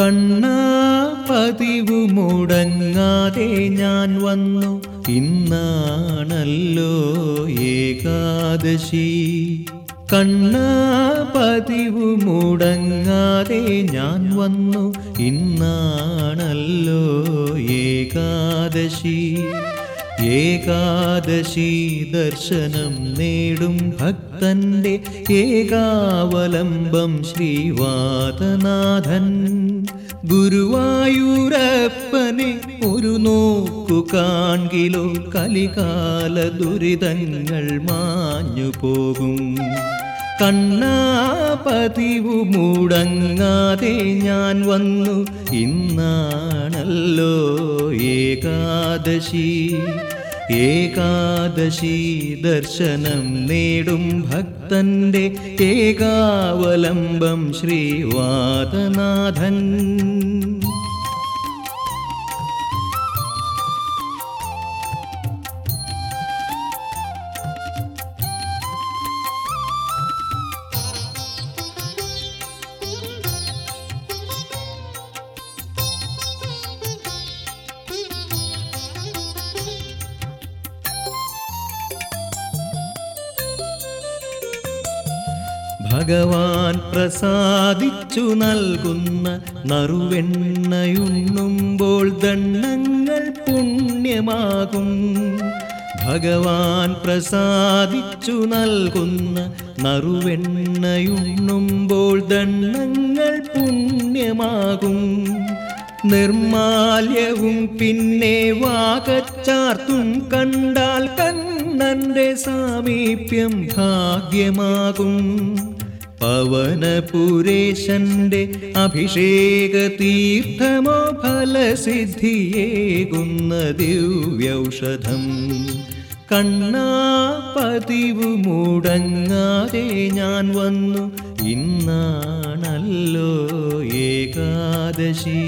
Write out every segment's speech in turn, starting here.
കണ്ണാ പതിവു മുടങ്ങാതെ ഞാൻ വന്നു ഇന്നാണല്ലോ ഏകാദശി കണ്ണാ പതിവു മുടങ്ങാതെ ഞാൻ വന്നു ഇന്നാണല്ലോ ഏകാദശി ഏകാദശി ദർശനം നേടും ഭക്തന്റെ ഏകാവലംബം ശ്രീവാതനാഥൻ ഗുരുവായൂരപ്പനെ ഒരു നോക്കു കാൺകിലോ കലികാല ദുരിതങ്ങൾ മാഞ്ഞു പോകും കണ്ണാ പതിവു മുടങ്ങാതെ ഞാൻ വന്നു ഇന്നാണല്ലോ ഏകാദശി ഏകാദശി ദർശനം നേടും ഭക്തന്റെ ഏകാവലംബം ശ്രീവാതനാഥൻ ഭഗവാൻ പ്രസാദിച്ചു നൽകുന്ന നറുവെണ്ണയുണ്ണുമ്പോൾ ദണ്ണങ്ങൾ പുണ്യമാകും ഭഗവാൻ പ്രസാദിച്ചു നൽകുന്ന നറുവെണ്ണയുണ്ണുമ്പോൾ ദണ്ണങ്ങൾ പുണ്യമാകും നിർമാല്യവും പിന്നെ വാകച്ചാർത്തും കണ്ടാൽ കണ്ണന്റെ സാമീപ്യം ഭാഗ്യമാകും പവനപുരേശന്റെ അഭിഷേക തീർത്ഥമോ ഫലസിദ്ധിയേകുന്ന ദിവ്യൗഷധം കണ്ണാ പതിവു മുടങ്ങാതെ ഞാൻ വന്നു ഇന്നാണല്ലോ ഏകാദശി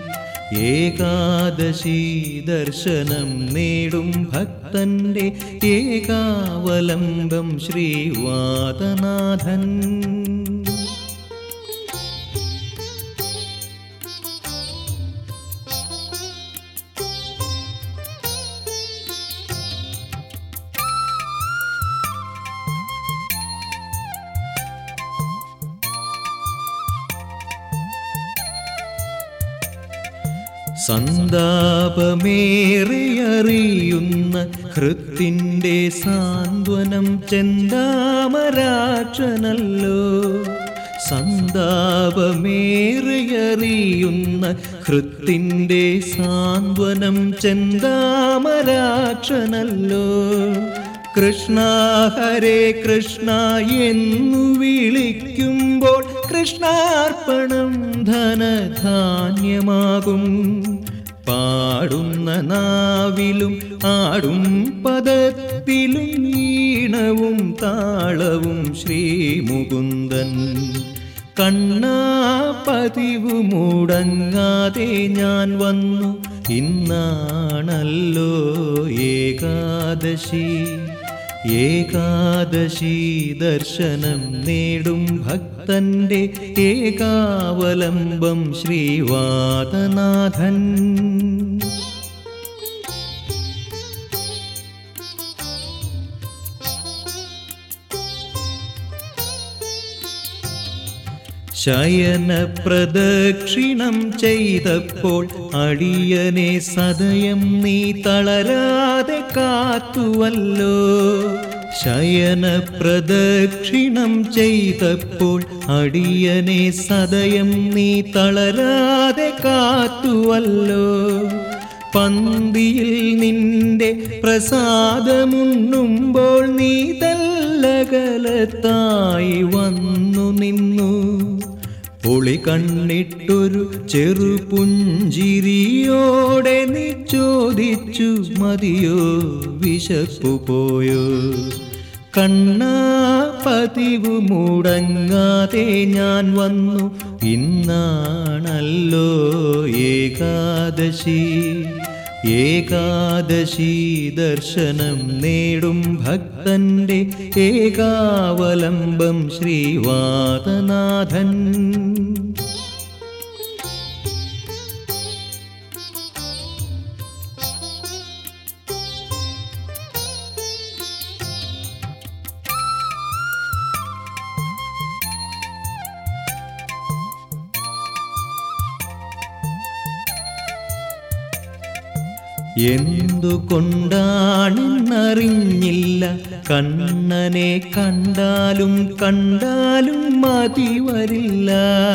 ഏകാദശി ദർശനം നേടും ഭക്തന്റെ ഏകാവലംബം ശ്രീവാതനാഥൻ സന്താപമേറിയറിയുന്ന ഹൃത്തിൻ്റെ സാന്ത്വനം ചെന്താമരാക്ഷനല്ലോ സന്താപമേറിയറിയുന്ന ഹൃത്തിൻ്റെ സാന്ത്വനം ചെന്താമരാക്ഷനല്ലോ കൃഷ്ണ ഹരേ കൃഷ്ണ എന്നു വിളിക്കുമ്പോൾ കൃഷ്ണാർപ്പണം ധനധാന്യമാകും പാടുന്ന നാവിലും ആടും പദത്തിലും ഈണവും താളവും ശ്രീമുകുന്ദൻ കണ്ണാ പതിവു മുടങ്ങാതെ ഞാൻ വന്നു ഇന്നാണല്ലോ ഏകാദശി ഏകാദശി ദർശനം നേടും ഭക്തന്റെ ഏകാവലംബം ശ്രീവാതനാഥൻ ശയന പ്രദക്ഷിണം ചെയ്തപ്പോൾ അടിയനെ സദയം നീ തളരാതെ കാത്തുവല്ലോ ശയന പ്രദക്ഷിണം ചെയ്തപ്പോൾ അടിയനെ സദയം നീ തളരാതെ കാത്തുവല്ലോ പന്തിയിൽ നിന്റെ പ്രസാദമുണ്ണുമ്പോൾ നീ തല്ലകലത്തായി വന്നു നിന്നു പൊളി കണ്ണിട്ടൊരു ചെറുപുഞ്ചിരിയോടെ നീ ചോദിച്ചു മതിയോ വിശപ്പു പോയോ കണ്ണാ പതിവു മുടങ്ങാതെ ഞാൻ വന്നു ഇന്നാണല്ലോ ഏകാദശി ഏകാദശി ദർശനം നേടും ഭക്തന്റെ ഏകാവലംബം ശ്രീവാതനാഥൻ എന്തുകൊണ്ടാണെന്നറിഞ്ഞില്ല കണ്ണനെ കണ്ടാലും കണ്ടാലും മതി വരില്ല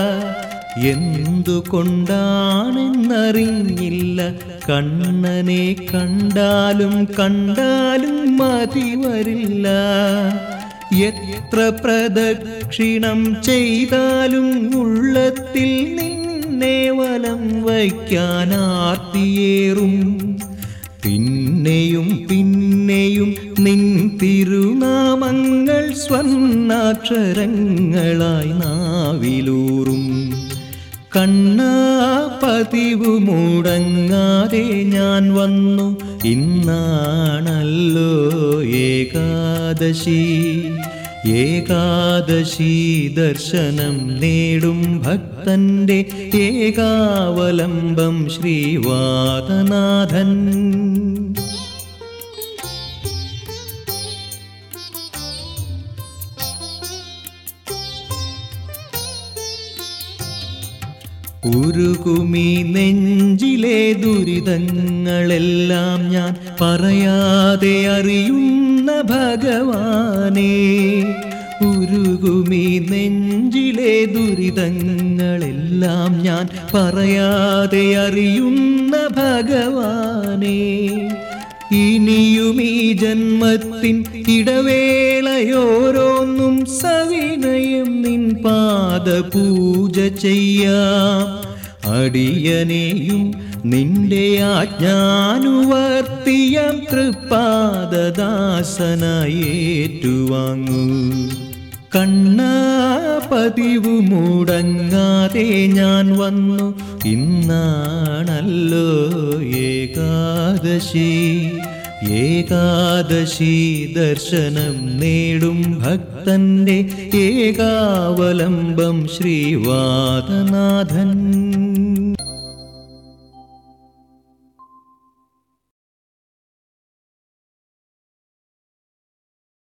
എന്തുകൊണ്ടാണെന്നറിഞ്ഞില്ല കണ്ണനെ കണ്ടാലും കണ്ടാലും മതി വരില്ല എത്ര പ്രദക്ഷിണം ചെയ്താലും ഉള്ളത്തിൽ നിന്നെ വലം വയ്ക്കാൻ ആർത്തിയേറും പിന്നെയും പിന്നെയും നിൻ തിരുനാമങ്ങൾ സ്വർണ്ണാക്ഷരങ്ങളായി നാവിലൂറും കണ്ണാ പതിവു മുടങ്ങാതെ ഞാൻ വന്നു ഇന്നാണല്ലോ ഏകാദശി ഏകാദശി ദർശനം നേടും ഭക്തന്റെ ഏകാവലംബം ശ്രീവാദനാഥൻ ഉരുകുമീ നെഞ്ചിലെ ദുരിതങ്ങളെല്ലാം ഞാൻ പറയാതെ അറിയുന്ന ഭഗവാനേ ഉരുകുമീ നെഞ്ചിലെ ദുരിതങ്ങളെല്ലാം ഞാൻ പറയാതെ അറിയുന്ന ഭഗവാനേ ഇനിയും ഈ ജന്മത്തിൻ ഇടവേളയോരോന്നും സവിനയം നിൻ പാദപൂജ ചെയ്യാം അടിയനെയും നിന്റെ ആജ്ഞാനുവർത്തിയം തൃപ്പാദദാസനായി ഏറ്റുവാങ്ങൂ കണ്ണാ പതിവു മുടങ്ങാതെ ഞാൻ വന്നു ഇന്നാണല്ലോ ഏകാദശി ഏകാദശി ദർശനം നേടും ഭക്തന്റെ ഏകാവലംബം ശ്രീവാദനാഥൻ